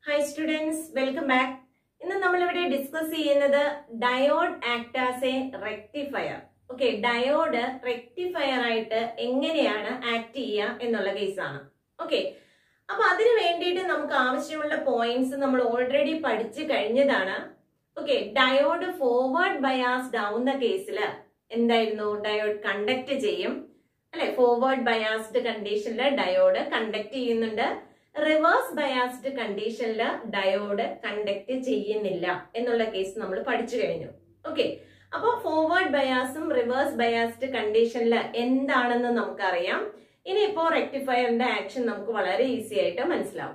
Hi students welcome back ഇന്ന് നമ്മളിവിടെ discuss ചെയ്യുന്നത് diode act as a rectifier okay diode rectifier ആയിട്ട് എങ്ങനെയാണ് ആക്ട് ചെയ്യുക എന്നുള്ള കേസാണ് ഓക്കെ അപ്പൊ അതിന് വേണ്ടിയിട്ട് നമുക്ക് ആവശ്യമുള്ള പോയിന്റ്സ് നമ്മൾ ഓൾറെഡി പഠിച്ചു കഴിഞ്ഞതാണ് ഓക്കെ ഡയോഡ് ഫോർവേഡ് ബയാസ്ഡ് ആവുന്ന കേസിൽ എന്തായിരുന്നു ഡയോഡ് കണ്ടക്ട് ചെയ്യും അല്ലെ ഫോർവേഡ് ബയാസ്ഡ് കണ്ടീഷനിൽ ഡയോഡ് കണ്ടക്ട് ചെയ്യുന്നുണ്ട് റിവേഴ്സ് ബയാസ്ഡ് കണ്ടീഷനിൽ ഡയോഡ് കണ്ടക്ട് ചെയ്യുന്നില്ല എന്നുള്ള കേസ് നമ്മൾ പഠിച്ചു കഴിഞ്ഞു ഓക്കെ അപ്പൊ ഫോർവേഡ് ബയാസും റിവേഴ്സ് ബയാസ്ഡ് കണ്ടീഷനിൽ എന്താണെന്ന് നമുക്കറിയാം ഇനി ഇപ്പോ റെക്ടിഫയറിന്റെ ആക്ഷൻ നമുക്ക് വളരെ ഈസി ആയിട്ട് മനസ്സിലാവും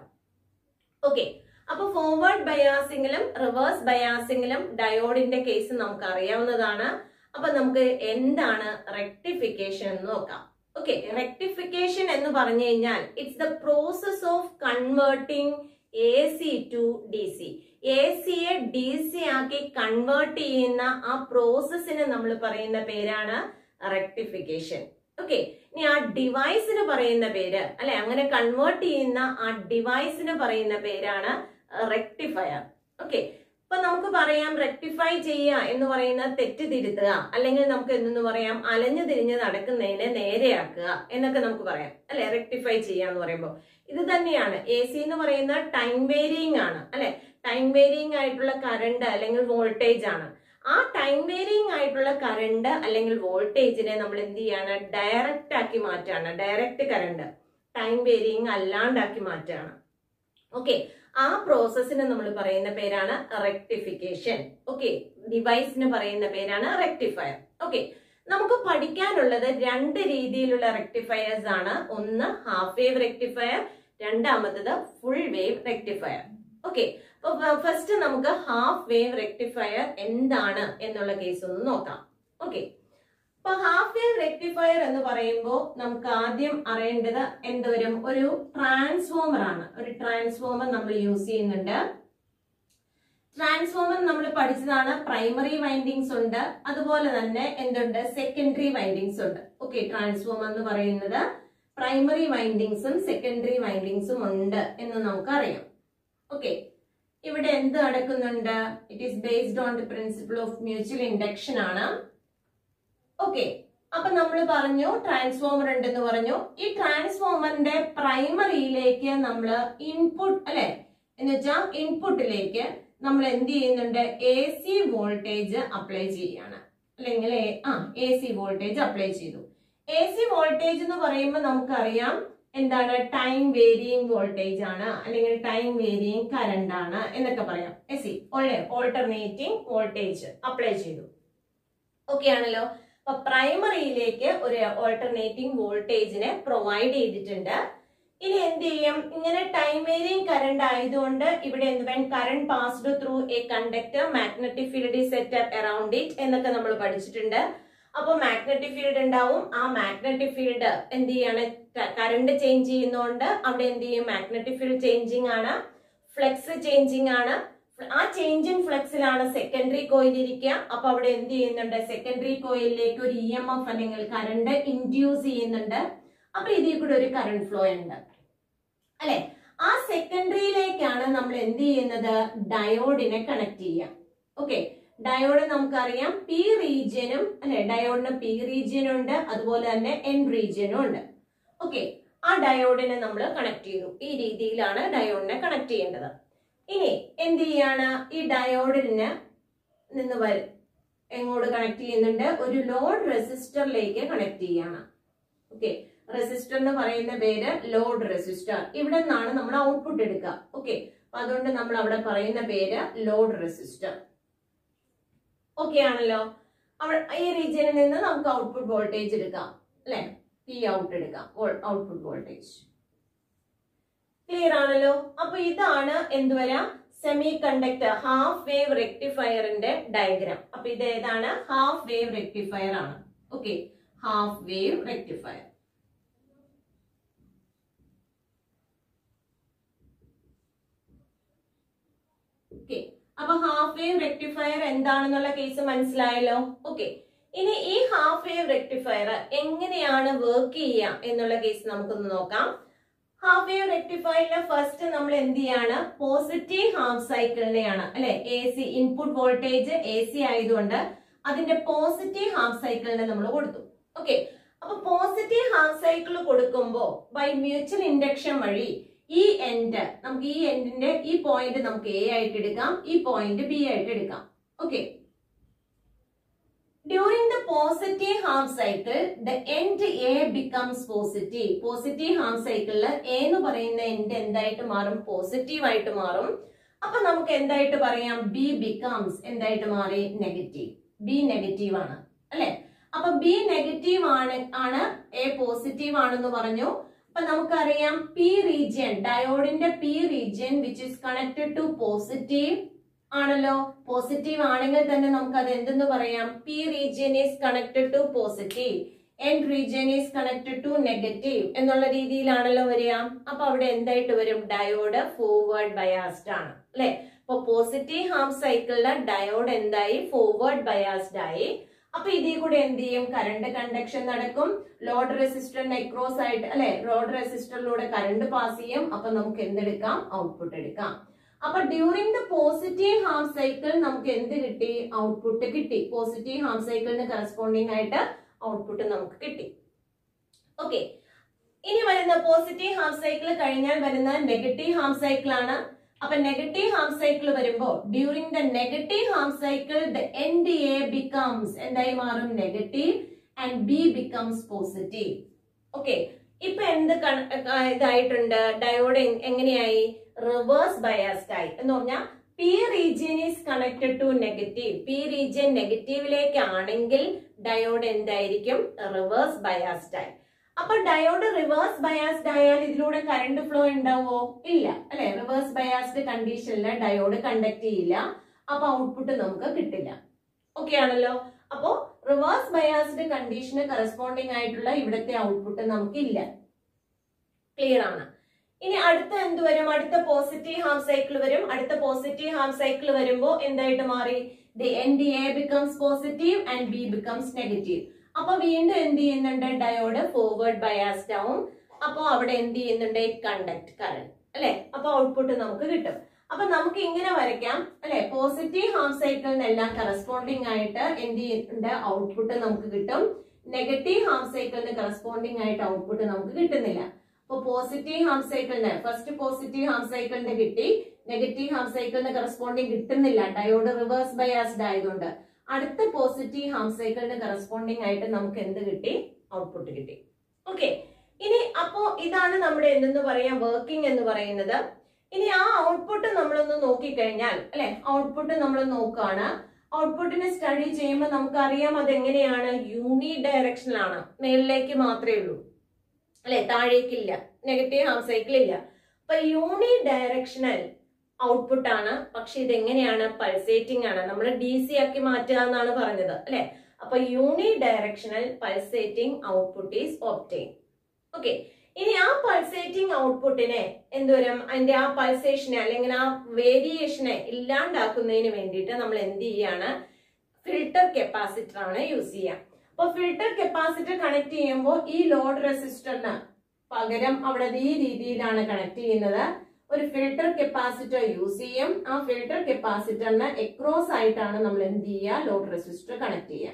ഓക്കെ അപ്പൊ ഫോർവേഡ് ബയാസിങ്ങിലും റിവേഴ്സ് ബയാസിങ്ങിലും ഡയോഡിന്റെ കേസ് നമുക്ക് അറിയാവുന്നതാണ് അപ്പൊ നമുക്ക് എന്താണ് റെക്ടിഫിക്കേഷൻ എന്ന് നോക്കാം ഓക്കെ റെക്ടിഫിക്കേഷൻ എന്ന് പറഞ്ഞു കഴിഞ്ഞാൽ it's the process of converting A C to D C A സിയെ ഡി സി ആക്കി കൺവേർട്ട് ചെയ്യുന്ന ആ പ്രോസസ്സിന് നമ്മൾ പറയുന്ന പേരാണ് റെക്ടിഫിക്കേഷൻ ഓക്കെ ഇനി ആ ഡിവൈസിന് പറയുന്ന പേര് അല്ലെ അങ്ങനെ കൺവേർട്ട് ചെയ്യുന്ന ആ ഡിവൈസിന് പറയുന്ന പേരാണ് റെക്ടിഫയർ ഓക്കെ ഇപ്പൊ നമുക്ക് പറയാം റെക്ടിഫൈ ചെയ്യുക എന്ന് പറയുന്ന തെറ്റ് തിരുത്തുക അല്ലെങ്കിൽ നമുക്ക് എന്തെന്ന് പറയാം അലഞ്ഞു തിരിഞ്ഞ് നടക്കുന്നതിനെ നേരെയാക്കുക എന്നൊക്കെ നമുക്ക് പറയാം അല്ലെ റെക്ടിഫൈ ചെയ്യുക എന്ന് പറയുമ്പോൾ ഇത് തന്നെയാണ് എ സി എന്ന് പറയുന്ന ടൈം വേരിയിങ് ആണ് അല്ലെ ടൈം വേരിയിങ് ആയിട്ടുള്ള കറണ്ട് അല്ലെങ്കിൽ വോൾട്ടേജ് ആണ് ആ ടൈം വേരിയിങ് ആയിട്ടുള്ള കറണ്ട് അല്ലെങ്കിൽ വോൾട്ടേജിനെ നമ്മൾ എന്ത് ചെയ്യാണ് ഡയറക്റ്റ് ആക്കി മാറ്റാണ് ഡയറക്റ്റ് കറണ്ട് ടൈം വേരിയിങ് അല്ലാണ്ടാക്കി മാറ്റാണ് ഓക്കെ ആ പ്രോസസ്സിന് നമ്മൾ പറയുന്ന പേരാണ് റെക്ടിഫിക്കേഷൻ ഓക്കെ ഡിവൈസിന് പറയുന്ന പേരാണ് റെക്ടിഫയർ ഓക്കെ നമുക്ക് പഠിക്കാനുള്ളത് രണ്ട് രീതിയിലുള്ള റെക്ടിഫയേഴ്സ് ആണ് ഒന്ന് ഹാഫ് വേവ് റെക്ടിഫയർ രണ്ടാമത്തത് ഫുൾ വേവ് റെക്ടിഫയർ ഓക്കെ അപ്പൊ ഫസ്റ്റ് നമുക്ക് ഹാഫ് വേവ് റെക്ടിഫയർ എന്താണ് എന്നുള്ള കേസ് ഒന്ന് നോക്കാം ഓക്കെ അപ്പൊ ഹാഫ് വേവ് റെക്ടിഫയർ എന്ന് പറയുമ്പോൾ നമുക്ക് ആദ്യം അറിയേണ്ടത് എന്തോരും ഒരു ട്രാൻസ്ഫോമർ ആണ് ഒരു ട്രാൻസ്ഫോമർ നമ്മൾ യൂസ് ചെയ്യുന്നുണ്ട് ട്രാൻസ്ഫോമർ നമ്മൾ പഠിച്ചതാണ് പ്രൈമറി വൈൻഡിങ്സ് ഉണ്ട് അതുപോലെ തന്നെ എന്തുണ്ട് സെക്കൻഡറി വൈൻഡിങ്സ് ഉണ്ട് ഓക്കെ ട്രാൻസ്ഫോമർ എന്ന് പറയുന്നത് പ്രൈമറി വൈൻഡിങ്സും സെക്കൻഡറി വൈൻഡിങ്സും ഉണ്ട് എന്ന് നമുക്കറിയാം ഓക്കെ ഇവിടെ എന്ത് നടക്കുന്നുണ്ട് it is based on the principle of mutual induction ആണ് ഓക്കെ അപ്പൊ നമ്മൾ പറഞ്ഞു ട്രാൻസ്ഫോമർ ഉണ്ടെന്ന് പറഞ്ഞു ഈ ട്രാൻസ്ഫോമറിന്റെ പ്രൈമറിയിലേക്ക് നമ്മൾ ഇൻപുട്ട് അല്ലെ എന്ന് വെച്ചാൽ ഇൻപുട്ടിലേക്ക് നമ്മൾ എന്ത് ചെയ്യുന്നുണ്ട് എ സി വോൾട്ടേജ് അപ്ലൈ ചെയ്യാണ് അല്ലെങ്കിൽ ആ എ സി വോൾട്ടേജ് അപ്ലൈ ചെയ്തു എ സി വോൾട്ടേജ് എന്ന് പറയുമ്പോൾ നമുക്കറിയാം എന്താണ് ടൈം വേരിയിങ് വോൾട്ടേജ് ആണ് അല്ലെങ്കിൽ ടൈം വേരിയിങ് കറണ്ട് ആണ് എന്നൊക്കെ പറയാം A C alternating voltage apply ചെയ്തു ഓക്കെ ആണല്ലോ അപ്പൊ പ്രൈമറിയിലേക്ക് ഒരു ഓൾട്ടർനേറ്റിംഗ് വോൾട്ടേജിനെ പ്രൊവൈഡ് ചെയ്തിട്ടുണ്ട് ഇനി എന്ത് ചെയ്യും ഇങ്ങനെ ടൈം വേരിയിങ് കറണ്ട് ആയതുകൊണ്ട് ഇവിടെ എന്ത് when current passed through a conductor magnetic field set around it എന്നൊക്കെ നമ്മൾ പഠിച്ചിട്ടുണ്ട് അപ്പൊ മാഗ്നറ്റിക് ഫീൽഡ് ഉണ്ടാവും ആ മാഗ്നറ്റിക് ഫീൽഡ് എന്ത് ചെയ്യാണ് കറണ്ട് ചേഞ്ച് ചെയ്യുന്നതുകൊണ്ട് അവിടെ എന്ത് ചെയ്യും മാഗ്നറ്റിക് ഫീൽഡ് ചേഞ്ചിങ് ആണ് ഫ്ലെക്സ് ചേഞ്ചിങ് ആണ് ആ ചേഞ്ച് ഇൻ ഫ്ലെക്സിലാണ് സെക്കൻഡറി കോയിൽ ഇരിക്കുക അപ്പൊ അവിടെ എന്ത് ചെയ്യുന്നുണ്ട് സെക്കൻഡറി കോയിലിലേക്ക് ഒരു ഇ എം എഫ് അല്ലെങ്കിൽ കറണ്ട് ഇൻഡ്യൂസ് ചെയ്യുന്നുണ്ട് അപ്പൊ ഇതിൽ കൂടെ ഒരു കറണ്ട് ഫ്ലോ ഉണ്ട് അല്ലെ ആ സെക്കൻഡറിയിലേക്കാണ് നമ്മൾ എന്ത് ചെയ്യുന്നത് ഡയോഡിനെ കണക്ട് ചെയ്യുക ഓക്കെ ഡയോഡ് നമുക്കറിയാം പി റീജിയനും അല്ലെ ഡയോഡിന് പി റീജിയനും ഉണ്ട് അതുപോലെ തന്നെ എൻ റീജിയനും ഉണ്ട് ഓക്കെ ആ ഡയോഡിനെ നമ്മൾ കണക്ട് ചെയ്തു ഈ രീതിയിലാണ് ഡയോഡിനെ കണക്ട് ചെയ്യേണ്ടത് ഇനി എന്ത് ചെയ്യാണ് ഈ ഡയോഡിന് നിന്ന് വരും എങ്ങോട്ട് കണക്ട് ചെയ്യുന്നുണ്ട് ഒരു ലോഡ് റെസിസ്റ്ററിലേക്ക് കണക്ട് ചെയ്യാണ് ഓക്കെ റെസിസ്റ്റർ എന്ന് പറയുന്ന പേര് ലോഡ് റെസിസ്റ്റർ ഇവിടെ നിന്നാണ് നമ്മൾ ഔട്ട്പുട്ട് എടുക്കുക ഓക്കെ അപ്പൊ അതുകൊണ്ട് നമ്മൾ അവിടെ പറയുന്ന പേര് ലോഡ് റെസിസ്റ്റർ ഓക്കെ ആണല്ലോ അവിടെ ഈ റീജിയനിൽ നിന്ന് നമുക്ക് ഔട്ട്പുട്ട് വോൾട്ടേജ് എടുക്കാം അല്ലെ പി ഔട്ട് എടുക്കാം ഔട്ട്പുട്ട് വോൾട്ടേജ് ക്ലിയർ ആണല്ലോ അപ്പൊ ഇതാണ് എന്തുവരാ സെമി കണ്ടക്ടർ ഹാഫ് വേവ് റെക്ടിഫയറിന്റെ ഡയഗ്രാം അപ്പൊ ഇത് ഏതാണ് ഹാഫ് വേവ് റെക്ടിഫയർ ആണ് okay half wave rectifier okay അപ്പൊ ഹാഫ് വേവ് റെക്ടിഫയർ എന്താണെന്നുള്ള കേസ് മനസ്സിലായല്ലോ ഓക്കെ ഇനി ഈ ഹാഫ് വേവ് റെക്ടിഫയർ എങ്ങനെയാണ് വർക്ക് ചെയ്യുക എന്നുള്ള കേസ് നമുക്കൊന്ന് നോക്കാം ഹാഫ് വേവ് റെക്ടിഫയറിന്റെ ഫസ്റ്റ് നമ്മൾ എന്ത് ചെയ്യാണ് പോസിറ്റീവ് ഹാഫ് സൈക്കിളിനെയാണ് അല്ലെ A C input voltage A C ആയതുകൊണ്ട് അതിന്റെ പോസിറ്റീവ് ഹാഫ് സൈക്കിളിനെ നമ്മൾ കൊടുത്തു ഓക്കെ അപ്പൊ പോസിറ്റീവ് ഹാഫ് സൈക്കിൾ കൊടുക്കുമ്പോ ബൈ മ്യൂച്വൽ ഇൻഡക്ഷൻ വഴി ഈ എൻഡ് നമുക്ക് ഈ എൻഡിന്റെ ഈ പോയിന്റ് നമുക്ക് എ ആയിട്ട് എടുക്കാം ഈ പോയിന്റ് ബി ആയിട്ട് എടുക്കാം okay during the positive half cycle the end A becomes positive positive half സൈക്കിളിൽ എ എന്ന് പറയുന്ന എൻഡ് എന്തായിട്ട് മാറും പോസിറ്റീവ് ആയിട്ട് മാറും അപ്പൊ നമുക്ക് എന്തായിട്ട് പറയാം ബി ബിക്കംസ് എന്തായിട്ട് മാറി നെഗറ്റീവ് ബി നെഗറ്റീവ് ആണ് അല്ലെ അപ്പൊ ബി നെഗറ്റീവ് ആണ് ആണ് എ പോസിറ്റീവ് ആണെന്ന് പറഞ്ഞു അപ്പൊ നമുക്കറിയാം പി റീജിയൻ ഡയോഡിന്റെ P region which is connected to positive ആണല്ലോ പോസിറ്റീവ് ആണെങ്കിൽ തന്നെ നമുക്ക് അത് എന്തെന്ന് പറയാം P region is connected to positive N region is connected to negative എന്നുള്ള രീതിയിലാണല്ലോ വരിക അപ്പൊ അവിടെ എന്തായിട്ട് വരും ഡയോഡ് ഫോർവേഡ് ബയാസ്ഡ് ആണ് അല്ലെ അപ്പൊ പോസിറ്റീവ് ഹാഫ് സൈക്കിളിലെ ഡയോഡ് എന്തായി ഫോർവേഡ് ബയാസ്ഡ് ആയി അപ്പൊ ഇതിൽ കൂടെ എന്ത് ചെയ്യും കറണ്ട് കണ്ടക്ഷൻ നടക്കും ലോഡ് റെസിസ്റ്ററിന്റെ അക്രോസ് ആയിട്ട് അല്ലെ ലോഡ് റെസിസ്റ്ററിലൂടെ കറണ്ട് പാസ് ചെയ്യും അപ്പൊ നമുക്ക് എന്തെടുക്കാം ഔട്ട്പുട്ട് എടുക്കാം അപ്പൊ during the positive half cycle നമുക്ക് എന്ത് കിട്ടി ഔട്ട്പുട്ട് കിട്ടി പോസിറ്റീവ് ഹാഫ് സൈക്കിളിന് കറസ്പോണ്ടിങ് ആയിട്ട് ഔട്ട്പുട്ട് നമുക്ക് കിട്ടി ഓക്കെ ഇനി വരുന്ന പോസിറ്റീവ് ഹാഫ് സൈക്കിൾ കഴിഞ്ഞാൽ വരുന്ന നെഗറ്റീവ് ഹാഫ് സൈക്കിൾ ആണ് അപ്പൊ നെഗറ്റീവ് ഹാഫ് സൈക്കിൾ വരുമ്പോ during the negative half cycle the end A becomes എന്തായി മാറും negative and B becomes positive okay ഇപ്പൊ എന്ത് കണ- ആ, ഇതായിട്ടുണ്ട് ഡയോഡ് എ- എങ്ങനെയായി റിവേഴ്സ് ബയാസ്ഡ് ആയി എന്ന് പറഞ്ഞാൽ P region is connected to negative P region നെഗറ്റീവിലേക്ക് ആണെങ്കിൽ ഡയോഡ് എന്തായിരിക്കും റിവേഴ്സ് ബയാസ്ഡ് ആയി അപ്പൊ ഡയോഡ് റിവേഴ്സ് ബയാസ്ഡ് ആയാൽ ഇതിലൂടെ കറണ്ട് ഫ്ലോ ഉണ്ടാവോ ഇല്ല അല്ലെ റിവേഴ്സ് ബയാസ്ഡ് കണ്ടീഷനിൽ ഡയോഡ് കണ്ടക്ട് ചെയ്യില്ല അപ്പൊ ഔട്ട്പുട്ട് നമുക്ക് കിട്ടില്ല ഓക്കെ ആണല്ലോ അപ്പോ റിവേഴ്സ് ബയാസ്ഡ് കണ്ടീഷന് കറസ്പോണ്ടിങ് ആയിട്ടുള്ള ഇവിടുത്തെ ഔട്ട്പുട്ട് നമുക്കില്ല ക്ലിയർ ആണ് ഇനി അടുത്ത എന്ത് വരും അടുത്ത പോസിറ്റീവ് ഹാഫ് സൈക്കിൾ വരും അടുത്ത പോസിറ്റീവ് ഹാഫ് സൈക്കിൾ വരുമ്പോ എന്തായിട്ട് മാറി the end A becomes positive and B becomes negative അപ്പൊ വീണ്ടും എന്ത് ചെയ്യുന്നുണ്ട് ഡയോഡ് ഫോർവേഡ് ബയാസ്ഡ് ആവും അപ്പൊ അവിടെ എന്ത് ചെയ്യുന്നുണ്ട് കണ്ടക്ട് കറണ്ട് അല്ലെ അപ്പൊ ഔട്ട്പുട്ട് നമുക്ക് കിട്ടും അപ്പൊ നമുക്ക് ഇങ്ങനെ വരയ്ക്കാം അല്ലെ പോസിറ്റീവ് ഹാഫ് സൈക്കിളിനെല്ലാം കറസ്പോണ്ടിങ് ആയിട്ട് എന്ത് ചെയ്യുന്നുണ്ട് ഔട്ട്പുട്ട് നമുക്ക് കിട്ടും നെഗറ്റീവ് ഹാഫ് സൈക്കിളിന് കറസ്പോണ്ടിങ് ആയിട്ട് ഔട്ട്പുട്ട് നമുക്ക് കിട്ടുന്നില്ല അപ്പൊ പോസിറ്റീവ് ഹാഫ് സൈക്കിളിന് ഫസ്റ്റ് പോസിറ്റീവ് ഹാഫ് സൈക്കിളിന് കിട്ടി നെഗറ്റീവ് ഹാഫ് സൈക്കിളിന് കറസ്പോണ്ടിങ് കിട്ടുന്നില്ല ഡയോഡ് റിവേഴ്സ് ബയാസ്ഡ് ആയതുകൊണ്ട് അടുത്ത പോസിറ്റീവ് ഹാഫ് സൈക്കിളിന് കറസ്പോണ്ടിങ് ആയിട്ട് നമുക്ക് എന്ത് കിട്ടി ഔട്ട്പുട്ട് കിട്ടി ഓക്കെ ഇനി അപ്പോ ഇതാണ് നമ്മുടെ എന്തെന്ന് പറയാം വർക്കിംഗ് എന്ന് പറയുന്നത് ഇനി ആ ഔട്ട്പുട്ട് നമ്മളൊന്ന് നോക്കിക്കഴിഞ്ഞാൽ അല്ലെ ഔട്ട്പുട്ട് നമ്മൾ നോക്കുകയാണ് ഔട്ട്പുട്ടിനെ സ്റ്റഡി ചെയ്യുമ്പോൾ നമുക്കറിയാം അത് എങ്ങനെയാണ് യൂണി ഡയറക്ഷനിലാണ് മേളിലേക്ക് മാത്രമേ ഉള്ളൂ അല്ലെ താഴേക്കില്ല നെഗറ്റീവ് ഹാഫ് സൈക്കിൾ ഇല്ല അപ്പൊ യൂണി ഡയറക്ഷണൽ ഔട്ട്പുട്ട് ആണ് പക്ഷെ ഇത് എങ്ങനെയാണ് പൾസേറ്റിംഗ് ആണ് നമ്മൾ ഡി സി ആക്കി മാറ്റുക എന്നാണ് പറഞ്ഞത് അല്ലെ അപ്പൊ unidirectional pulsating output is obtain okay ഇനി ആ പൾസേറ്റിംഗ് ഔട്ട്പുട്ടിനെ എന്തോരം അതിന്റെ ആ പൾസേഷനെ അല്ലെങ്കിൽ ആ വേരിയേഷനെ ഇല്ലാണ്ടാക്കുന്നതിന് വേണ്ടിയിട്ട് നമ്മൾ എന്ത് ചെയ്യാണ് ഫിൽട്ടർ കപ്പാസിറ്റർ ആണ് യൂസ് ചെയ്യുക അപ്പൊ ഫിൽട്ടർ കപ്പാസിറ്റർ കണക്ട് ചെയ്യുമ്പോൾ ഈ ലോഡ് റെസിസ്റ്ററിന് പകരം അവിടെ ഈ രീതിയിലാണ് കണക്ട് ചെയ്യുന്നത് ഒരു ഫിൽട്ടർ കപ്പാസിറ്റർ യൂസ് ചെയ്യും ആ ഫിൽട്ടർ കപ്പാസിറ്ററിന് എക്രോസ് ആയിട്ടാണ് നമ്മൾ എന്ത് ചെയ്യുക ലോഡ് റെസിസ്റ്റർ കണക്ട് ചെയ്യുക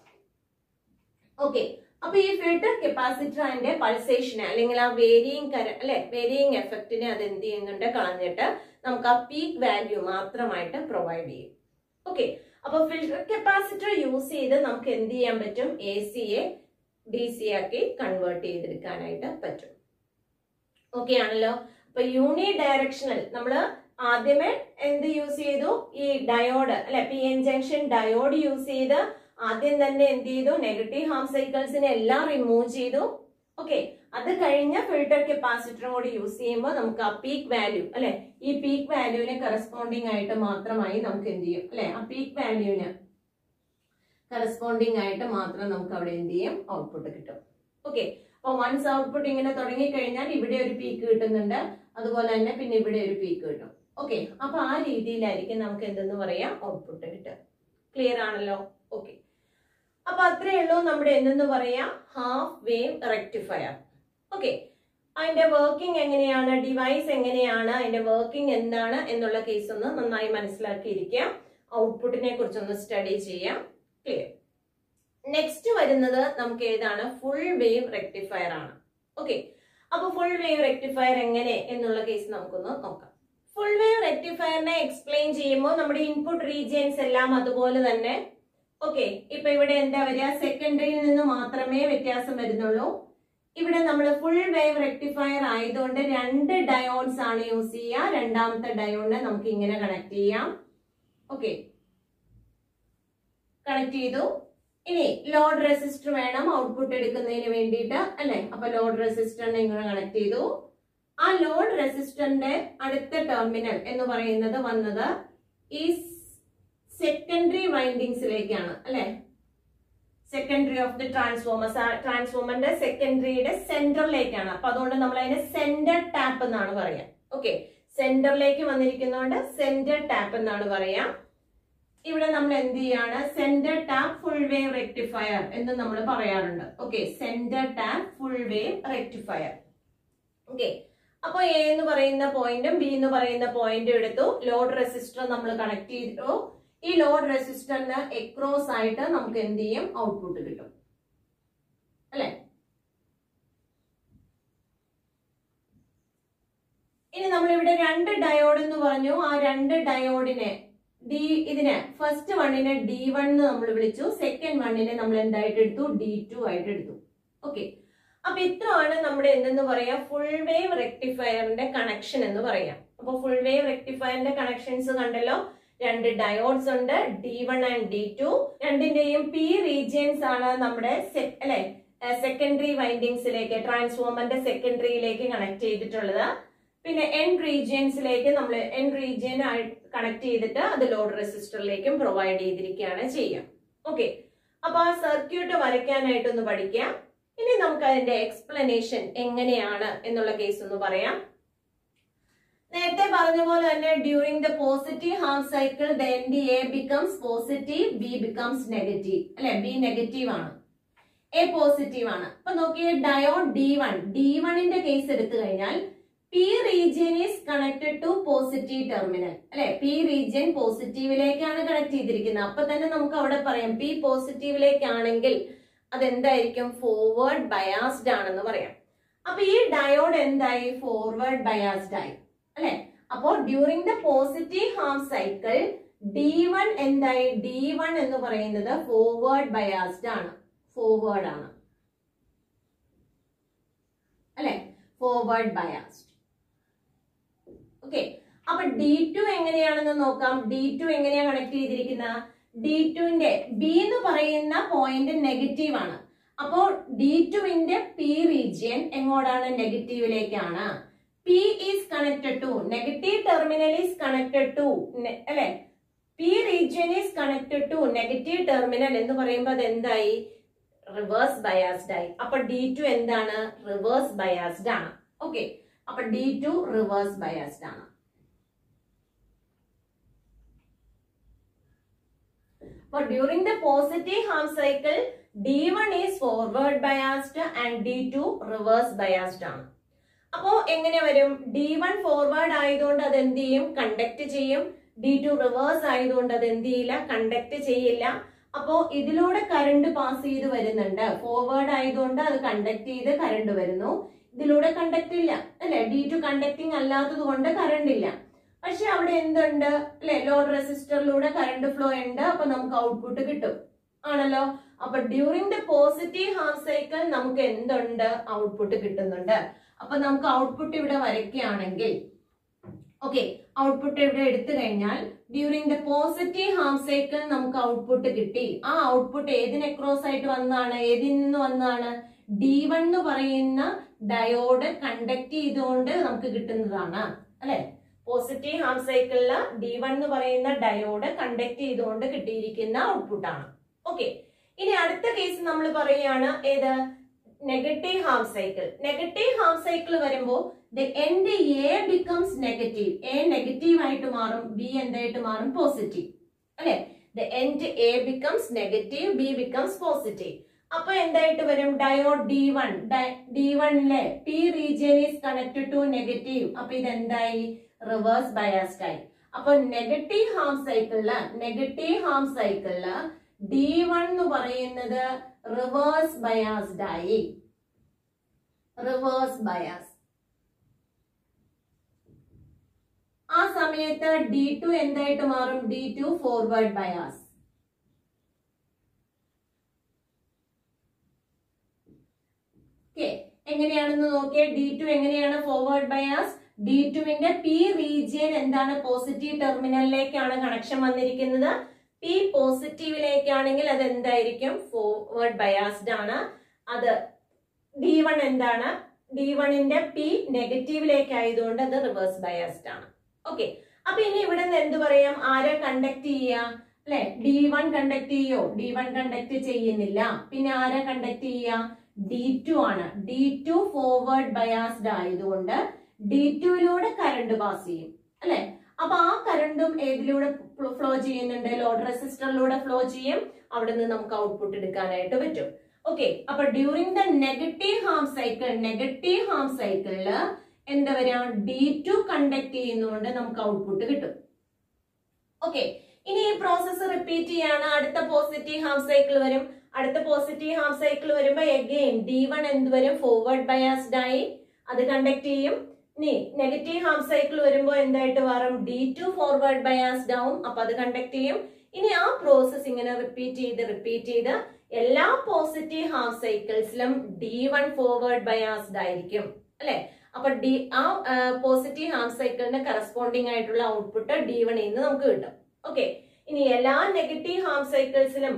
ഓക്കെ അപ്പൊ ഈ ഫിൽട്ടർ കപ്പാസിറ്റർ അതിന്റെ പൾസേഷനെ അല്ലെങ്കിൽ ആ വേരിയിങ് കര അല്ലെ വേരിയിങ് എഫക്റ്റിനെ അത് എന്ത് ചെയ്യുന്നുണ്ട് കളഞ്ഞിട്ട് നമുക്ക് ആ പീക്ക് വാല്യൂ മാത്രമായിട്ട് പ്രൊവൈഡ് ചെയ്യും ഓക്കെ അപ്പൊ ഫിൽട്ടർ കപ്പാസിറ്റർ യൂസ് ചെയ്ത് നമുക്ക് എന്ത് ചെയ്യാൻ പറ്റും എ സിയെ ഡി സി ആക്കി കൺവേർട്ട് ചെയ്തെടുക്കാനായിട്ട് പറ്റും ഓക്കെ ആണല്ലോ അപ്പൊ യൂണി ഡയറക്ഷണൽ നമ്മൾ ആദ്യമേ എന്ത് യൂസ് ചെയ്തു ഈ ഡയോഡ് അല്ലെ P N junction diode use ചെയ്ത് ആദ്യം തന്നെ എന്ത് ചെയ്തു നെഗറ്റീവ് ഹാഫ് സൈക്കിൾസിനെ എല്ലാം റിമൂവ് ചെയ്തു ഓക്കെ അത് കഴിഞ്ഞ ഫിൽട്ടർ കപ്പാസിറ്ററും കൂടി യൂസ് ചെയ്യുമ്പോൾ നമുക്ക് ആ പീക്ക് വാല്യൂ അല്ലെ ഈ പീക്ക് വാല്യൂവിന് കറസ്പോണ്ടിങ് ആയിട്ട് മാത്രമായി നമുക്ക് എന്ത് ചെയ്യും അല്ലെ ആ പീക്ക് വാല്യൂവിന് കറസ്പോണ്ടിങ് ആയിട്ട് മാത്രം നമുക്ക് അവിടെ എന്ത് ചെയ്യും ഔട്ട്പുട്ട് കിട്ടും ഓക്കെ അപ്പൊ വൺസ് ഔട്ട്പുട്ട് ഇങ്ങനെ തുടങ്ങി കഴിഞ്ഞാൽ ഇവിടെ ഒരു പീക്ക് കിട്ടുന്നുണ്ട് അതുപോലെ തന്നെ പിന്നെ ഇവിടെ ഒരു പീക്ക് കിട്ടും ഓക്കെ അപ്പൊ ആ രീതിയിലായിരിക്കും നമുക്ക് എന്തെന്ന് പറയാം ഔട്ട്പുട്ട് കിട്ടുക ക്ലിയർ ആണല്ലോ ഓക്കെ അപ്പൊ അത്രയേ ഉള്ളൂ നമ്മുടെ എന്തെന്ന് പറയാം ഹാഫ് വേവ് റെക്ടിഫയർ ഓക്കെ അതിന്റെ വർക്കിംഗ് എങ്ങനെയാണ് ഡിവൈസ് എങ്ങനെയാണ് അതിന്റെ വർക്കിംഗ് എന്താണ് എന്നുള്ള കേസ് ഒന്ന് നന്നായി മനസ്സിലാക്കിയിരിക്കുക ഔട്ട്പുട്ടിനെ കുറിച്ചൊന്ന് സ്റ്റഡി ചെയ്യാം ക്ലിയർ നെക്സ്റ്റ് വരുന്നത് നമുക്ക് ഏതാണ് ഫുൾ വേവ് റെക്ടിഫയർ ആണ് ഓക്കെ അപ്പൊ ഫുൾ വേവ് റെക്ടിഫയർ എങ്ങനെ എന്നുള്ള കേസ് നമുക്കൊന്ന് നോക്കാം ഫുൾ വേവ് റെക്ടിഫയറിനെ എക്സ്പ്ലെയിൻ ചെയ്യുമ്പോൾ നമ്മുടെ ഇൻപുട്ട് റീജിയൻസ് എല്ലാം അതുപോലെ തന്നെ ഓക്കെ ഇപ്പൊ ഇവിടെ എന്താ വരിക സെക്കൻഡറിയിൽ നിന്ന് മാത്രമേ വ്യത്യാസം വരുന്നുള്ളൂ ഇവിടെ നമ്മൾ ഫുൾ വേവ് റെക്ടിഫയർ ആയതുകൊണ്ട് രണ്ട് ഡയോഡ്സ് ആണ് യൂസ് ചെയ്യുക രണ്ടാമത്തെ ഡയോഡിനെ നമുക്ക് ഇങ്ങനെ കണക്ട് ചെയ്യാം ഓക്കെ കണക്ട് ചെയ്തു ഇനി ലോഡ് റെസിസ്റ്റർ വേണം ഔട്ട്പുട്ട് എടുക്കുന്നതിന് വേണ്ടിയിട്ട് അല്ലെ അപ്പൊ ലോഡ് റെസിസ്റ്ററിനെ ഇങ്ങനെ കണക്ട് ചെയ്തു ആ ലോഡ് റെസിസ്റ്ററിന്റെ അടുത്ത ടെർമിനൽ എന്ന് പറയുന്നത് വന്നത് ഈ സെക്കൻഡറി വൈൻഡിങ്സിലേക്കാണ് അല്ലെ സെക്കൻഡറി ഓഫ് ദി ട്രാൻസ്ഫോമേഴ്സ് ട്രാൻസ്ഫോമറിന്റെ സെക്കൻഡറിയുടെ സെന്ററിലേക്കാണ് അപ്പൊ അതുകൊണ്ട് നമ്മൾ അതിനെ സെന്റർ ടാപ്പ് എന്നാണ് പറയാ ഓക്കെ സെന്ററിലേക്ക് വന്നിരിക്കുന്നതുകൊണ്ട് സെന്റർ ടാപ്പ് എന്നാണ് പറയാ ഇവിടെ നമ്മൾ എന്ത് ചെയ്യാണ് center tap full wave rectifier എന്ന് നമ്മൾ പറയാറുണ്ട് okay center tap full wave rectifier okay അപ്പൊ എ എന്ന് പറയുന്ന പോയിന്റും ബി എന്ന് പറയുന്ന പോയിന്റും എടുത്തു ലോഡ് റെസിസ്റ്റർ നമ്മൾ കണക്ട് ചെയ്തു ഈ ലോഡ് റെസിസ്റ്ററിന് എക്രോസ് ആയിട്ട് നമുക്ക് എന്ത് ചെയ്യും ഔട്ട്പുട്ട് കിട്ടും അല്ലെ ഇനി നമ്മൾ ഇവിടെ രണ്ട് ഡയോഡ് എന്ന് പറഞ്ഞു ആ രണ്ട് ഡയോഡിനെ ഡി ഇതിനെ ഫസ്റ്റ് വണ്ണിനെ ഡി വൺ എന്ന് നമ്മൾ വിളിച്ചു സെക്കൻഡ് വണ്ണിനെ നമ്മൾ എന്തായിട്ട് എടുത്തു ഡി ടു ആയിട്ട് എടുത്തു ഓക്കെ അപ്പൊ ഇത്രയാണ് നമ്മുടെ എന്തെന്ന് പറയാ ഫുൾ വേവ് റെക്ടിഫയറിന്റെ കണക്ഷൻ എന്ന് പറയാം അപ്പൊ ഫുൾ വേവ് റെക്ടിഫയറിന്റെ കണക്ഷൻസ് കണ്ടല്ലോ രണ്ട് ഡയോഡ്സ് ഉണ്ട് D one and D two രണ്ടിന്റെയും പി റീജിയൻസ് ആണ് നമ്മുടെ അല്ലെ സെക്കൻഡറി വൈൻഡിങ്സിലേക്ക് ട്രാൻസ്ഫോമറിന്റെ സെക്കൻഡറിയിലേക്ക് കണക്ട് ചെയ്തിട്ടുള്ളത് പിന്നെ എൻ റീജിയൻസിലേക്ക് നമ്മൾ എൻ റീജിയൻ കണക്ട് ചെയ്തിട്ട് അത് ലോഡ് റെസിസ്റ്ററിലേക്കും പ്രൊവൈഡ് ചെയ്തിരിക്കുകയാണ് ചെയ്യുക ഓക്കെ അപ്പൊ ആ സർക്യൂട്ട് വരയ്ക്കാനായിട്ടൊന്ന് പഠിക്കാം ഇനി നമുക്ക് അതിന്റെ എക്സ്പ്ലനേഷൻ എങ്ങനെയാണ് എന്നുള്ള കേസ് ഒന്ന് പറയാം നേരത്തെ പറഞ്ഞ പോലെ തന്നെ during the positive half cycle the end A becomes positive B becomes negative അല്ലെ ബി നെഗറ്റീവ് ആണ് എ പോസിറ്റീവ് ആണ് അപ്പൊ നോക്കിയേ ഡയോഡ് ഡി വൺ ഡി വണ്ണിന്റെ കേസ് എടുത്തു കഴിഞ്ഞാൽ P region is connected to positive terminal അല്ലെ പി റീജിയൻ പോസിറ്റീവിലേക്കാണ് കണക്ട് ചെയ്തിരിക്കുന്നത് അപ്പൊ തന്നെ നമുക്ക് അവിടെ പറയാം പി പോസിറ്റീവിലേക്കാണെങ്കിൽ അതെന്തായിരിക്കും ഫോർവേഡ് ബയാസ്ഡ് ആണെന്ന് പറയാം അപ്പൊ ഈ ഡയോഡ് എന്തായി ഫോർവേഡ് ബയാസ്ഡ് ആയി അല്ലെ അപ്പോ during the positive half cycle D one എന്തായി ഡി വൺ എന്ന് പറയുന്നത് ഫോർവേഡ് ബയാസ്ഡ് ആണ് ഫോർവേഡ് ആണ് അല്ലെ ഫോർവേഡ് ബയാസ്ഡ് ഓക്കെ അപ്പൊ ഡി ടു എങ്ങനെയാണെന്ന് നോക്കാം ഡി ടു എങ്ങനെയാ കണക്ട് ചെയ്തിരിക്കുന്ന ഡി ടുവിന്റെ ബി എന്ന് പറയുന്ന പോയിന്റ് നെഗറ്റീവ് ആണ് അപ്പോ ഡി ടുവിന്റെ പി റീജിയൻ എങ്ങോട്ടാണ് നെഗറ്റീവിലേക്കാണ് P is connected to negative terminal is connected to അല്ലെ P region is connected to negative terminal എന്ന് പറയുമ്പോൾ അത് എന്തായി റിവേഴ്സ് ബയാസ്ഡ് ആയി അപ്പൊ ഡി ടു എന്താണ് റിവേഴ്സ് ബയാസ്ഡ് ആണ് ഓക്കെ അപ്പൊ ഡി ടു റിവേഴ്സ് ബയാസ്ഡ് ആണ് അപ്പൊ during the positive half cycle D one is forward biased and D two reverse biased ആണ് അപ്പോ എങ്ങനെ വരും ഡി വൺ ഫോർവേഡ് ആയതുകൊണ്ട് അത് എന്ത് ചെയ്യും കണ്ടക്ട് ചെയ്യും ഡി ടു റിവേഴ്സ് ആയതുകൊണ്ട് അത് എന്ത് ചെയ്യില്ല കണ്ടക്ട് ചെയ്യില്ല അപ്പോ ഇതിലൂടെ കറണ്ട് പാസ് ചെയ്ത് വരുന്നുണ്ട് ഫോർവേഡ് ആയതുകൊണ്ട് അത് കണ്ടക്ട് ചെയ്ത് കറണ്ട് വരുന്നു ഇതിലൂടെ കണ്ടക്ട് ഇല്ല അല്ലെ ഡി ടു കണ്ടക്ടിങ് അല്ലാത്തത് കൊണ്ട് കറണ്ട് ഇല്ല പക്ഷെ അവിടെ എന്തുണ്ട് അല്ലെ ലോഡ് റെസിസ്റ്ററിലൂടെ കറണ്ട് ഫ്ലോ ഉണ്ട് അപ്പൊ നമുക്ക് ഔട്ട്പുട്ട് കിട്ടും ആണല്ലോ അപ്പൊ during the positive half cycle നമുക്ക് എന്തുണ്ട് ഔട്ട്പുട്ട് കിട്ടുന്നുണ്ട് അപ്പൊ നമുക്ക് ഔട്ട്പുട്ട് ഇവിടെ വരയ്ക്കുകയാണെങ്കിൽ ഓക്കെ ഔട്ട്പുട്ട് ഇവിടെ എടുത്തു കഴിഞ്ഞാൽ during the positive half cycle നമുക്ക് ഔട്ട്പുട്ട് കിട്ടി ആ ഔട്ട്പുട്ട് ഏതിന് അക്രോസ് ആയിട്ട് വന്നതാണ് ഏതിൽ നിന്ന് വന്നതാണ് ഡി വൺ എന്ന് പറയുന്ന ഡയോഡ് കണ്ടക്ട് ചെയ്തുകൊണ്ട് നമുക്ക് കിട്ടുന്നതാണ് അല്ലെ പോസിറ്റീവ് ഹാഫ് സൈക്കിളില് ഡി വൺ എന്ന് പറയുന്ന ഡയോഡ് കണ്ടക്ട് ചെയ്തുകൊണ്ട് കിട്ടിയിരിക്കുന്ന ഔട്ട്പുട്ട് ആണ് ഓക്കെ ഇനി അടുത്ത കേസ് നമ്മൾ പറയുകയാണ് ഏത് negative half cycle negative half cycle വരുമ്പോൾ the end A becomes negative A negative ആയിട്ട് മാറും ബി എന്തായിട്ട് മാറും പോസിറ്റീവ് അല്ലെ the end A becomes negative B becomes positive അപ്പൊ എന്തായിട്ട് വരും ഡയോഡ് ഡി വൺ ഡി വണ്ണിലെ P region is connected to negative അപ്പൊ ഇത് എന്തായി റിവേഴ്സ് ബയാസ്ഡ് ആയി അപ്പൊ നെഗറ്റീവ് ഹാഫ് സൈക്കിളില് നെഗറ്റീവ് ഹാഫ് സൈക്കിളില് ഡി വൺ എന്ന് പറയുന്നത് റിവേഴ്സ് ബയാസ്ഡ് ആയി റിവേഴ്സ് ബയാസ് ആ സമയത്ത് ഡി ടു എന്തായിട്ട് മാറും D two forward bias okay എങ്ങനെയാണെന്ന് നോക്കിയേ ഡി ടു എങ്ങനെയാണ് ഫോർവേഡ് ബയാസ് ഡി ടുവിന്റെ പി റീജിയൻ എന്താണ് പോസിറ്റീവ് ടെർമിനലിലേക്കാണ് കണക്ഷൻ വന്നിരിക്കുന്നത് പി പോസിറ്റീവിലേക്കാണെങ്കിൽ അത് എന്തായിരിക്കും ഫോർവേഡ് ബയാസ്ഡ് ആണ് അത് ഡി വൺ എന്താണ് ഡി വണ്ണിന്റെ പി നെഗറ്റീവിലേക്ക് ആയതുകൊണ്ട് അത് റിവേഴ്സ് ബയാസ്ഡ് ആണ് ഓക്കെ അപ്പൊ ഇനി ഇവിടെ നിന്ന് എന്ത് പറയാം ആരെ കണ്ടക്ട് ചെയ്യാം അല്ലെ ഡി വൺ കണ്ടക്ട് ചെയ്യോ ഡി വൺ കണ്ടക്ട് ചെയ്യുന്നില്ല പിന്നെ ആരെ കണ്ടക്ട് ചെയ്യാം ഡി ടു ആണ് ഡി ടു ഫോർവേഡ് ബയാസ്ഡ് ആയതുകൊണ്ട് ഡി ടുവിലൂടെ കറണ്ട് പാസ് ചെയ്യും അല്ലെ അപ്പൊ ആ കറണ്ടും ഏതിലൂടെ ഫ്ലോ ചെയ്യുന്നുണ്ട് ലോഡ് റെസിസ്റ്ററിലൂടെ ഫ്ലോ ചെയ്യും അവിടെ നിന്ന് നമുക്ക് ഔട്ട്പുട്ട് എടുക്കാനായിട്ട് പറ്റും ഓക്കെ അപ്പൊ during the negative half cycle negative half സൈക്കിളില് എന്താ പറയാ ഡി ടു കണ്ടക്ട് ചെയ്യുന്നതുകൊണ്ട് നമുക്ക് ഔട്ട്പുട്ട് കിട്ടും ഓക്കെ ഇനി ഈ പ്രോസസ്സ് റിപ്പീറ്റ് ചെയ്യാണ് അടുത്ത പോസിറ്റീവ് ഹാഫ് സൈക്കിൾ വരും അടുത്ത പോസിറ്റീവ് ഹാഫ് സൈക്കിൾ വരുമ്പോ എഗെയിൻ ഡി വൺ എന്ത് വരും ഫോർവേഡ് ബയാസ്ഡ് ആയി അത് കണ്ടക്ട് ചെയ്യും ഇനി നെഗറ്റീവ് ഹാഫ് സൈക്കിൾ വരുമ്പോ എന്തായിട്ട് മാറും ഡി ടു ഫോർവേഡ് ബയാസ്ഡ് ആവും അപ്പൊ അത് കണ്ടക്ട് ചെയ്യും ഇനി ആ പ്രോസസ് ഇങ്ങനെ റിപ്പീറ്റ് ചെയ്ത് റിപ്പീറ്റ് ചെയ്ത് എല്ലാ പോസിറ്റീവ് ഹാഫ് സൈക്കിൾസിലും ഡി വൺ ഫോർവേഡ് ബയാസ്ഡ് ആയിരിക്കും അല്ലെ അപ്പൊ ഡി ആ പോസിറ്റീവ് ഹാഫ് സൈക്കിളിന് കറസ്പോണ്ടിങ് ആയിട്ടുള്ള ഔട്ട്പുട്ട് ഡി വൺ നിന്ന് നമുക്ക് കിട്ടും ഓക്കെ ഇനി എല്ലാ നെഗറ്റീവ് ഹാഫ് സൈക്കിൾസിലും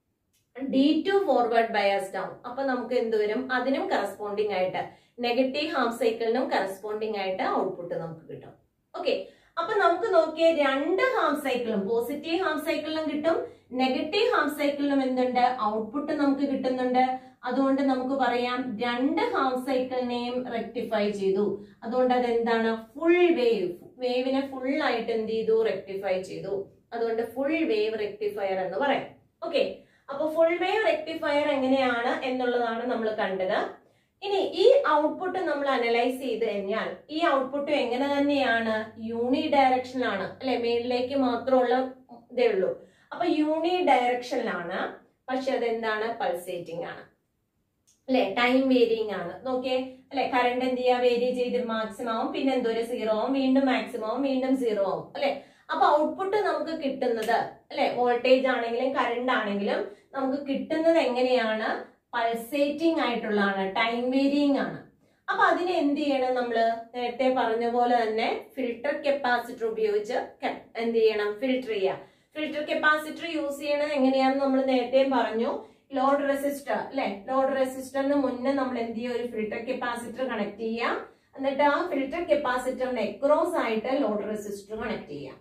ഡി ടു ഫോർവേഡ് ബയാസ്ഡ് ആവും അപ്പൊ നമുക്ക് എന്ത് വരും അതിനും കറസ്പോണ്ടിങ് ആയിട്ട് നെഗറ്റീവ് ഹാഫ് സൈക്കിളിനും കറസ്പോണ്ടിങ് ആയിട്ട് ഔട്ട്പുട്ട് നമുക്ക് കിട്ടും ഓക്കെ അപ്പൊ നമുക്ക് നോക്കിയ രണ്ട് ഹാഫ് സൈക്കിളും പോസിറ്റീവ് ഹാഫ് സൈക്കിളിലും കിട്ടും നെഗറ്റീവ് ഹാഫ് സൈക്കിളിലും എന്തുണ്ട് ഔട്ട്പുട്ട് നമുക്ക് കിട്ടുന്നുണ്ട് അതുകൊണ്ട് നമുക്ക് പറയാം രണ്ട് ഹാഫ് സൈക്കിളിനെയും റെക്ടിഫൈ ചെയ്തു അതുകൊണ്ട് അത് എന്താണ് ഫുൾ വേവ് വേവിനെ ഫുൾ ആയിട്ട് എന്ത് ചെയ്തു റെക്ടിഫൈ ചെയ്തു അതുകൊണ്ട് ഫുൾ വേവ് റെക്ടിഫയർ എന്ന് പറയാം ഓക്കെ അപ്പൊ ഫുൾ വേവ് റെക്ടിഫയർ എങ്ങനെയാണ് എന്നുള്ളതാണ് നമ്മൾ കണ്ടത് ഇനി ഈ ഔട്ട്പുട്ട് നമ്മൾ അനലൈസ് ചെയ്ത് കഴിഞ്ഞാൽ ഈ ഔട്ട്പുട്ട് എങ്ങനെ തന്നെയാണ് യൂണി ഡയറക്ഷനിലാണ് അല്ലെ മേളിലേക്ക് മാത്രമുള്ള ഇതേ ഉള്ളൂ അപ്പൊ യൂണി ഡയറക്ഷനിലാണ് പക്ഷെ അതെന്താണ് പൾസേറ്റിംഗ് ആണ് അല്ലെ ടൈം വേരിയിങ് ആണ് നോക്കിയേ അല്ലെ കറണ്ട് എന്ത് ചെയ്യാ വേരി ചെയ്ത് മാക്സിമം ആവും പിന്നെ എന്തോ ഒരു സീറോ ആവും വീണ്ടും മാക്സിമം ആവും വീണ്ടും സീറോ ആവും അല്ലെ അപ്പൊ ഔട്ട്പുട്ട് നമുക്ക് കിട്ടുന്നത് അല്ലെ വോൾട്ടേജ് ആണെങ്കിലും കറണ്ട് ആണെങ്കിലും നമുക്ക് കിട്ടുന്നത് എങ്ങനെയാണ് പൾസേറ്റിംഗ് ആയിട്ടുള്ളതാണ് ടൈം വേരിയിങ് ആണ് അപ്പൊ അതിന് എന്ത് ചെയ്യണം നമ്മള് നേരത്തെ പറഞ്ഞ പോലെ തന്നെ ഫിൽട്ടർ കപ്പാസിറ്റർ ഉപയോഗിച്ച് ക- എന്ത് ചെയ്യണം ഫിൽട്ടർ ചെയ്യുക ഫിൽട്ടർ കപ്പാസിറ്റർ യൂസ് ചെയ്യണത് എങ്ങനെയാണെന്ന് നമ്മൾ നേരത്തെ പറഞ്ഞു ലോഡ് റെസിസ്റ്റർ അല്ലെ ലോഡ് റെസിസ്റ്ററിന് മുന്നേ നമ്മൾ എന്ത് ചെയ്യുക ഒരു ഫിൽട്ടർ കപ്പാസിറ്റർ കണക്ട് ചെയ്യാം എന്നിട്ട് ആ ഫിൽട്ടർ കപ്പാസിറ്ററിന് എക്രോസ് ആയിട്ട് ലോഡ് റെസിസ്റ്റർ കണക്ട് ചെയ്യാം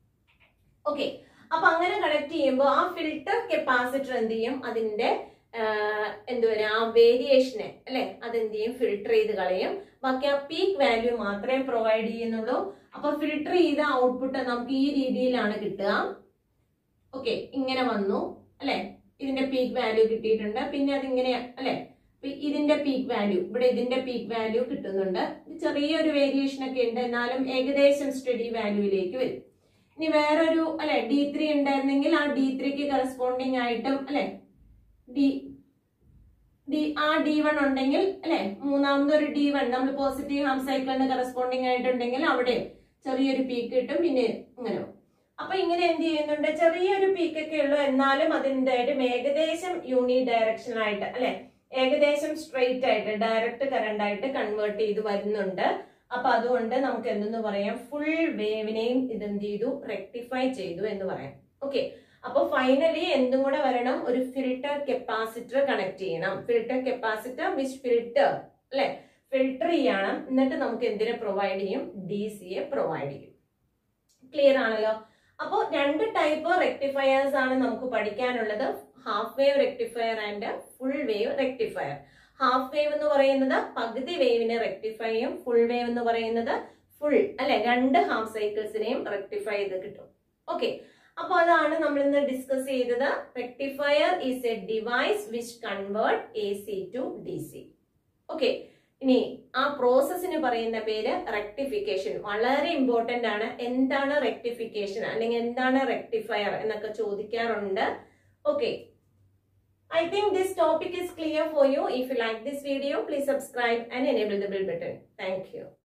ഓക്കെ അപ്പൊ അങ്ങനെ കണക്ട് ചെയ്യുമ്പോൾ ആ ഫിൽട്ടർ കപ്പാസിറ്റർ എന്ത് ചെയ്യും അതിന്റെ എന്ത് പറയാ ആ വേരിയേഷനെ അല്ലെ അതെന്ത് ചെയ്യും ഫിൽട്ടർ ചെയ്ത് കളയും ബാക്കി ആ പീക്ക് വാല്യൂ മാത്രമേ പ്രൊവൈഡ് ചെയ്യുന്നുള്ളൂ അപ്പൊ ഫിൽട്ടർ ചെയ്ത ഔട്ട്പുട്ട് നമുക്ക് ഈ രീതിയിലാണ് കിട്ടുക ഓക്കെ ഇങ്ങനെ വന്നു അല്ലെ ഇതിന്റെ പീക്ക് വാല്യൂ കിട്ടിയിട്ടുണ്ട് പിന്നെ അതിങ്ങനെ അല്ലെ ഇപ്പൊ ഇതിന്റെ പീക്ക് വാല്യൂ ഇവിടെ ഇതിന്റെ പീക്ക് വാല്യൂ കിട്ടുന്നുണ്ട് ചെറിയൊരു വേരിയേഷൻ ഒക്കെ ഉണ്ട് എന്നാലും ഏകദേശം സ്റ്റഡി വാല്യൂയിലേക്ക് വരും ഇനി വേറൊരു അല്ലെ ഡി ത്രീ ഉണ്ടായിരുന്നെങ്കിൽ ആ ഡി ത്രീക്ക് കറസ്പോണ്ടിങ് ആയിട്ടും അല്ലെ ഡി ഡി ആ ഡി വൺ ഉണ്ടെങ്കിൽ അല്ലെ മൂന്നാമത് ഒരു ഡി വൺ നമ്മൾ പോസിറ്റീവ് ഹാം സൈക്കിളിന് കറസ്പോണ്ടിങ് ആയിട്ടുണ്ടെങ്കിൽ അവിടെ ചെറിയൊരു പീക്ക് കിട്ടും പിന്നെ ഇങ്ങനെ പോകും. അപ്പൊ ഇങ്ങനെ എന്ത് ചെയ്യുന്നുണ്ട് ചെറിയൊരു പീക്ക് ഒക്കെ ഉള്ളൂ എന്നാലും അതെന്തായിട്ടും ഏകദേശം യൂണി ഡയറക്ഷനായിട്ട് അല്ലെ ഏകദേശം സ്ട്രെയിറ്റ് ആയിട്ട് ഡയറക്റ്റ് കറണ്ട് ആയിട്ട് കൺവേർട്ട് ചെയ്ത് വരുന്നുണ്ട് അപ്പൊ അതുകൊണ്ട് നമുക്ക് എന്തെന്ന് പറയാം ഫുൾ വേവിനെയും ഇതെന്ത് ചെയ്തു റെക്ടിഫൈ ചെയ്തു എന്ന് പറയാം ഓക്കെ അപ്പൊ ഫൈനലി എന്തും കൂടെ വരണം ഒരു ഫിൽട്ടർ കപ്പാസിറ്റർ കണക്ട് ചെയ്യണം ഫിൽട്ടർ കപ്പാസിറ്റർ വിച്ച് ഫിൽട്ടർ അല്ലെ ഫിൽട്ടർ ചെയ്യണം എന്നിട്ട് നമുക്ക് എന്തിനെ പ്രൊവൈഡ് ചെയ്യും ഡി സിയെ പ്രൊവൈഡ് ചെയ്യും ക്ലിയർ ആണല്ലോ അപ്പോൾ രണ്ട് ടൈപ്പ് റെക്ടിഫയേഴ്സ് ആണ് നമുക്ക് പഠിക്കാനുള്ളത് half wave rectifier and full wave rectifier half wave എന്ന് പറയുന്നത് പകുതി വേവിനെ റെക്ടിഫൈ ചെയ്യും ഫുൾ വേവ് എന്ന് പറയുന്നത് ഫുൾ അല്ലെ രണ്ട് ഹാഫ് സൈക്കിൾസിനെയും റെക്ടിഫൈ ചെയ്ത് കിട്ടും ഓക്കെ അപ്പൊ അതാണ് നമ്മൾ ഇന്ന് ഡിസ്കസ് ചെയ്തത് rectifier is a device which convert A C to D C okay ഇനി ആ പ്രോസസ്സിന് പറയുന്ന പേര് റെക്ടിഫിക്കേഷൻ വളരെ ഇമ്പോർട്ടന്റ് ആണ് എന്താണ് റെക്ടിഫിക്കേഷൻ അല്ലെങ്കിൽ എന്താണ് റെക്ടിഫയർ എന്നൊക്കെ ചോദിക്കാറുണ്ട് okay I think this topic is clear for you. If you like this video, please subscribe and enable the bell button. Thank you.